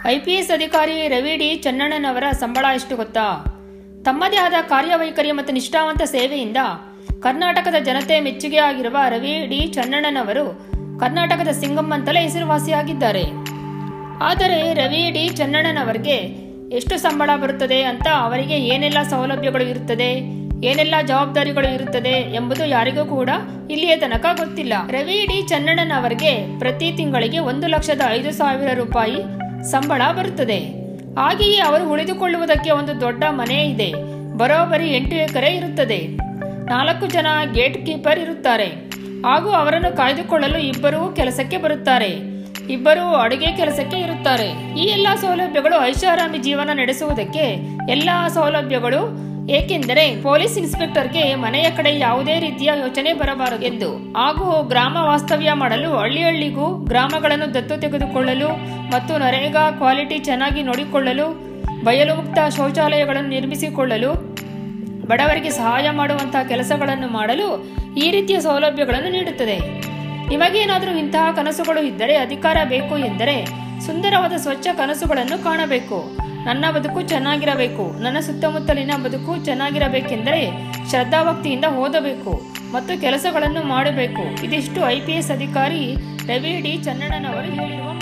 IPS ಅಧಿಕಾರಿ Ravi D ಚನ್ನಣ್ಣನವರ ಸಂಬಳ ಎಷ್ಟು ಗೊತ್ತಾ ತಮ್ಮದೇ ಆದ ಕಾರ್ಯವೈಖರಿ ಮತ್ತು ನಿಷ್ಠಾವಂತ ಸೇವೆಯಿಂದ ಕರ್ನಾಟಕದ ಜನತೆ ಮೆಚ್ಚುಗೆ ಆಗಿರುವ ರವಿ ಡಿ ಚನ್ನಣ್ಣನವರು ಕರ್ನಾಟಕದ ಸಿಂಗಂ ಅಂತಲೇ ಹೆಸರುವಾಸಿಯಾಗಿದ್ದಾರೆ ಆದರೆ ರವಿ ಡಿ ಚನ್ನಣ್ಣನವರಿಗೆ ಎಷ್ಟು ಸಂಬಳ ಬರುತ್ತದೆ ಅಂತ ಅವರಿಗೆ ಏನೆಲ್ಲ ಸೌಲಭ್ಯಗಳು ಇರುತ್ತದೆ ಏನೆಲ್ಲ ಜವಾಬ್ದಾರಿಗಳು ಇರುತ್ತದೆ ಎಂಬುದು ಯಾರಿಗೂ ಕೂಡ ಇಲ್ಲಿಯ ತನಕ ಗೊತ್ತಿಲ್ಲ ರವಿ ಡಿ ಚನ್ನಣ್ಣನವರಿಗೆ ಪ್ರತಿ ತಿಂಗಳಿಗೆ ಒಂದು ಲಕ್ಷದ ಐದು ಸಾವಿರ ರೂಪಾಯಿ ಸಂಬಳ ಬರುತ್ತದೆ ಹಾಗೆಯೇ ಅವರು ಉಳಿದುಕೊಳ್ಳುವುದಕ್ಕೆ ಒಂದು ದೊಡ್ಡ ಮನೆ ಇದೆ ಬರೋಬ್ಬರಿ ಎಂಟು ಎಕರೆ ಇರುತ್ತದೆ ನಾಲ್ಕು ಜನ ಗೇಟ್ ಕೀಪರ್ ಇರುತ್ತಾರೆ ಹಾಗೂ ಅವರನ್ನು ಕಾಯ್ದುಕೊಳ್ಳಲು ಇಬ್ಬರು ಕೆಲಸಕ್ಕೆ ಬರುತ್ತಾರೆ ಇಬ್ಬರು ಅಡುಗೆ ಕೆಲಸಕ್ಕೆ ಇರುತ್ತಾರೆ ಈ ಎಲ್ಲ ಸೌಲಭ್ಯಗಳು ಐಷಾರಾಮಿ ಜೀವನ ನಡೆಸುವುದಕ್ಕೆ ಎಲ್ಲ ಸೌಲಭ್ಯಗಳು ಏಕೆಂದರೆ ಪೊಲೀಸ್ ಇನ್ಸ್ಪೆಕ್ಟರ್ಗೆ ಮನೆಯ ಕಡೆ ಯಾವುದೇ ರೀತಿಯ ಯೋಚನೆ ಬರಬಾರದು ಎಂದು ಹಾಗೂ ಗ್ರಾಮ ವಾಸ್ತವ್ಯ ಮಾಡಲು ಹಳ್ಳಿ ಹಳ್ಳಿಗೂ ಗ್ರಾಮಗಳನ್ನು ದತ್ತು ತೆಗೆದುಕೊಳ್ಳಲು ಮತ್ತು ನರೇಗಾ ಕ್ವಾಲಿಟಿ ಚೆನ್ನಾಗಿ ನೋಡಿಕೊಳ್ಳಲು ಬಯಲು ಮುಕ್ತ ಶೌಚಾಲಯಗಳನ್ನು ನಿರ್ಮಿಸಿಕೊಳ್ಳಲು ಬಡವರಿಗೆ ಸಹಾಯ ಮಾಡುವಂತಹ ಕೆಲಸಗಳನ್ನು ಮಾಡಲು ಈ ರೀತಿಯ ಸೌಲಭ್ಯಗಳನ್ನು ನೀಡುತ್ತದೆ ನಿಮಗೇನಾದರೂ ಇಂತಹ ಕನಸುಗಳು ಇದ್ದರೆ ಅಧಿಕಾರ ಬೇಕು ಎಂದರೆ ಸುಂದರವಾದ ಸ್ವಚ್ಛ ಕನಸುಗಳನ್ನು ಕಾಣಬೇಕು ನನ್ನ ಬದುಕು ಚೆನ್ನಾಗಿರಬೇಕು ನನ್ನ ಸುತ್ತಮುತ್ತಲಿನ ಬದುಕು ಚೆನ್ನಾಗಿರಬೇಕೆಂದರೆ ಶ್ರದ್ಧಾಭಕ್ತಿಯಿಂದ ಓದಬೇಕು ಮತ್ತು ಕೆಲಸಗಳನ್ನು ಮಾಡಬೇಕು ಇದಿಷ್ಟು ಐ ಪಿ ಎಸ್ ಅಧಿಕಾರಿ ರವಿ ಡಿ ಚನ್ನಣ್ಣನವರು ಹೇಳಿರುವ